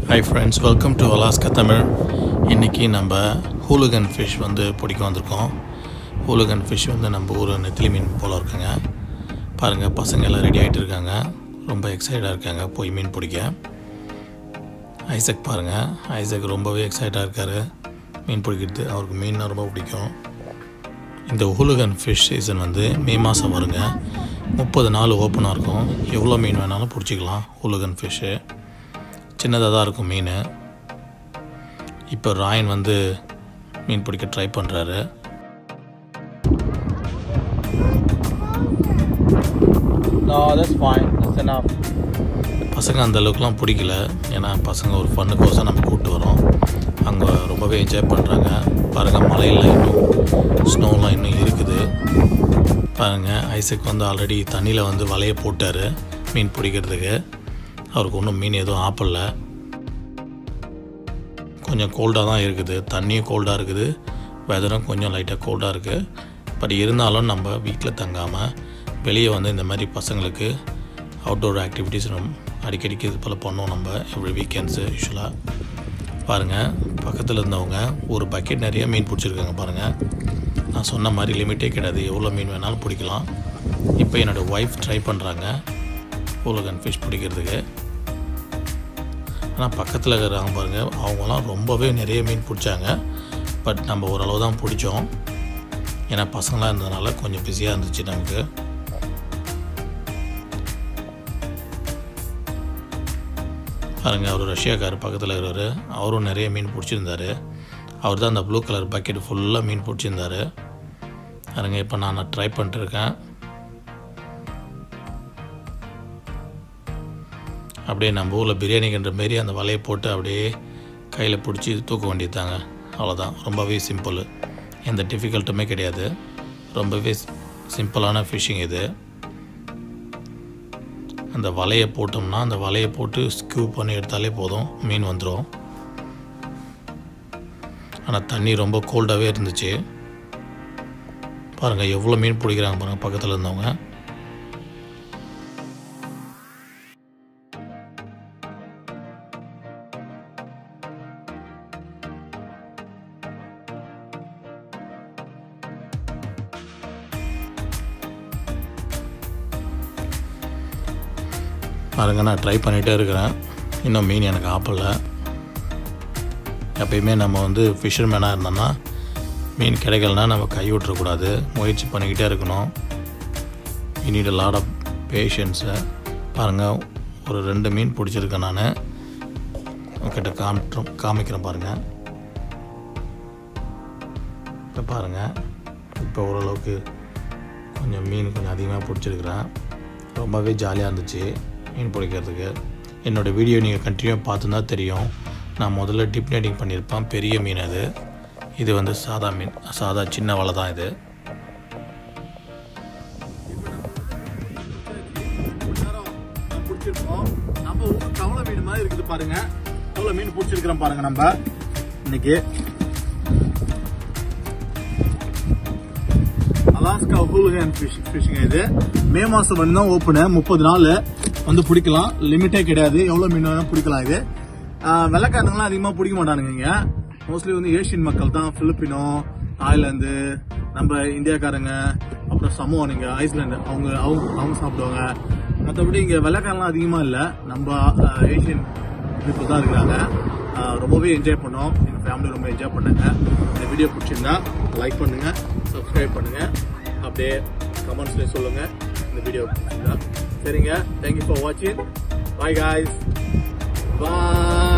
Hi friends welcome to Alaska Tamil இன்றைக்கி நம்ம ஹூலுகன் fish வந்து பிடிக்க வந்திருக்கோம் ஹூலுகன் ஃபிஷ் வந்து நம்ம ஊர் நெத்திலி மீன் போல் இருக்குங்க பாருங்கள் பசங்க எல்லாம் ரெடி ஆகிட்டு இருக்காங்க ரொம்ப எக்ஸைட்டாக இருக்காங்க போய் மீன் பிடிக்க ஐசக் பாருங்கள் ஐசக் ரொம்பவே எக்ஸைட்டாக இருக்கார் மீன் பிடிக்கிறது அவருக்கு மீன் ரொம்ப பிடிக்கும் இந்த ஹூலுகன் ஃபிஷ் சீசன் வந்து மே மாதம் வருங்க முப்பது நாள் ஓப்பனாக இருக்கும் எவ்வளோ மீன் வேணாலும் பிடிச்சிக்கலாம் ஹூலுகன் ஃபிஷ்ஷு சின்னதாக தான் இருக்கும் மீன் இப்போ ராயன் வந்து மீன் பிடிக்க ட்ரை பண்ணுறாரு No, that's fine. That's enough. பசங்க அந்த அளவுக்குலாம் பிடிக்கல ஏன்னா பசங்க ஒரு ஃபன்னுக்கோசம் நம்ம கூப்பிட்டு வரோம் அங்கே ரொம்பவே என்ஜாய் பண்ணுறாங்க பாருங்கள் மலையில் இன்னும் ஸ்னோலாம் இன்னும் இருக்குது பாருங்கள் ஐசக் வந்து ஆல்ரெடி தண்ணியில் வந்து வலையை போட்டார் மீன் பிடிக்கிறதுக்கு அவருக்கு ஒன்றும் மீன் எதுவும் ஆப்பிடல கொஞ்சம் கோல்டாக தான் இருக்குது தண்ணியும் கோல்டாக இருக்குது வெதரும் கொஞ்சம் லைட்டாக கோல்டாக இருக்குது பட் இருந்தாலும் நம்ம வீட்டில் தங்காமல் வெளியே வந்து இந்த மாதிரி பசங்களுக்கு அவுட்டோர் ஆக்டிவிட்டீஸ் ரொம்ப அடிக்கடிக்கு இது போல் பண்ணோம் நம்ம எவ்ரி வீக்கெண்ட்ஸு யூஸ்வலாக பாருங்கள் பக்கத்தில் இருந்தவங்க ஒரு பக்கெட் நிறைய மீன் பிடிச்சிருக்காங்க பாருங்கள் நான் சொன்ன மாதிரி லிமிட்டே கிடையாது எவ்வளோ மீன் வேணாலும் பிடிக்கலாம் இப்போ என்னோடய ஒய்ஃப் ட்ரை பண்ணுறாங்க ஊலகன் ஃபிஷ் பிடிக்கிறதுக்கு ஆனால் பக்கத்தில் இருக்கிறாங்க பாருங்கள் அவங்களாம் ரொம்பவே நிறைய மீன் பிடிச்சாங்க பட் நம்ம ஓரளவு தான் பிடிச்சோம் ஏன்னா பசங்களாம் இருந்ததுனால கொஞ்சம் பிஸியாக இருந்துச்சு நமக்கு பாருங்க அவர் ரஷ்யாக்கார் பக்கத்தில் இருக்கிறாரு அவரும் நிறைய மீன் பிடிச்சிருந்தாரு அவர் தான் அந்த ப்ளூ கலர் பக்கெட் ஃபுல்லாக மீன் பிடிச்சிருந்தாரு பாருங்க இப்போ நான் ட்ரை பண்ணிட்டுருக்கேன் அப்படியே நம்ம ஊரில் பிரியாணின்ற மாரி அந்த வலையை போட்டு அப்படியே கையில் பிடிச்சி தூக்க வேண்டியதாங்க அவ்வளோதான் ரொம்பவே சிம்பிள் எந்த டிஃபிகல்ட்டுமே கிடையாது ரொம்பவே சிம்பிளான ஃபிஷ்ஷிங் இது அந்த வலையை போட்டோம்னா அந்த வலையை போட்டு ஸ்க்யூ பண்ணி எடுத்தாலே போதும் மீன் வந்துடும் ஆனால் தண்ணி ரொம்ப கோல்டாகவே இருந்துச்சு பாருங்கள் எவ்வளோ மீன் பிடிக்கிறாங்க பாருங்கள் பக்கத்தில் இருந்தவங்க பாருங்க நான் ட்ரை பண்ணிகிட்டே இருக்கிறேன் இன்னும் மீன் எனக்கு ஆப்பலை எப்பயுமே நம்ம வந்து ஃபிஷர்மேனாக இருந்தோம்னா மீன் கிடைக்கலனா நம்ம கை விட்டுறக்கூடாது முயற்சி பண்ணிக்கிட்டே இருக்கணும் யூ நீட் லாட் ஆஃப் பேஷன்ஸை பாருங்கள் ஒரு ரெண்டு மீன் பிடிச்சிருக்கேன் நான் உங்ககிட்ட காமிட்டும் காமிக்கிறேன் பாருங்கள் இப்போ பாருங்கள் இப்போ ஓரளவுக்கு கொஞ்சம் மீன் கொஞ்சம் அதிகமாக பிடிச்சிருக்கிறேன் ரொம்பவே ஜாலியாக இருந்துச்சு மீன் பிடிக்கிறதுக்கு என்னோடய வீடியோ நீங்கள் கண்டினியூ பார்த்துருந்தா தெரியும் நான் முதல்ல டிப் நெட்டிங் பண்ணியிருப்பேன் பெரிய மீன் அது இது வந்து சாதா மீன் சாதா சின்ன வலை தான் இது பிடிச்சிருக்கோம் நம்ம ஊர் கவலை மீன் மாதிரி இருக்குது பாருங்க எவ்வளவு மீன் பிடிச்சிருக்கிறோம் பாருங்க நம்ம இன்னைக்கு அலாஸ்கா ஹூலுகன் ஃபிஷ் ஃபிஷிங் இது மே மாசம் வந்து தான் ஓப்பனு முப்பது நாள் வந்து பிடிக்கலாம் லிமிட்டே கிடையாது எவ்வளவு மீன் வேணாலும் பிடிக்கலாம் இது ஆஹ் வெள்ளைக்காரங்களாம் அதிகமாக பிடிக்க மாட்டானுங்க இங்க மோஸ்ட்லி வந்து ஏஷியன் மக்கள் தான் பிலிப்பினோ தாய்லாந்து நம்ம இந்தியாக்காரங்க அப்புறம் சமோனுங்க ஐஸ்லாந்து அவங்க அவங்க அவங்க சாப்பிடுவாங்க மற்றபடி இங்கே வெள்ளைக்காரங்களாம் அதிகமாக இல்லை நம்ம ஆஹ், ஏஷியன் பீப்புள் தான் இருக்கிறாங்க ஆஹ், ரொம்பவே என்ஜாய் பண்ணோம் எங்கள் ஃபேமிலி ரொம்ப என்ஜாய் பண்ணாங்க இந்த வீடியோ பிடிச்சிருந்தா லைக் பண்ணுங்க சப்ஸ்கிரைப் பண்ணுங்க அப்படியே கமெண்ட்ஸ்லேயும் சொல்லுங்க இந்த வீடியோ பிடிச்சிருந்தா சரிங்க தேங்க்யூ ஃபார் வாட்சிங் பாய் காய்ஸ் பாய்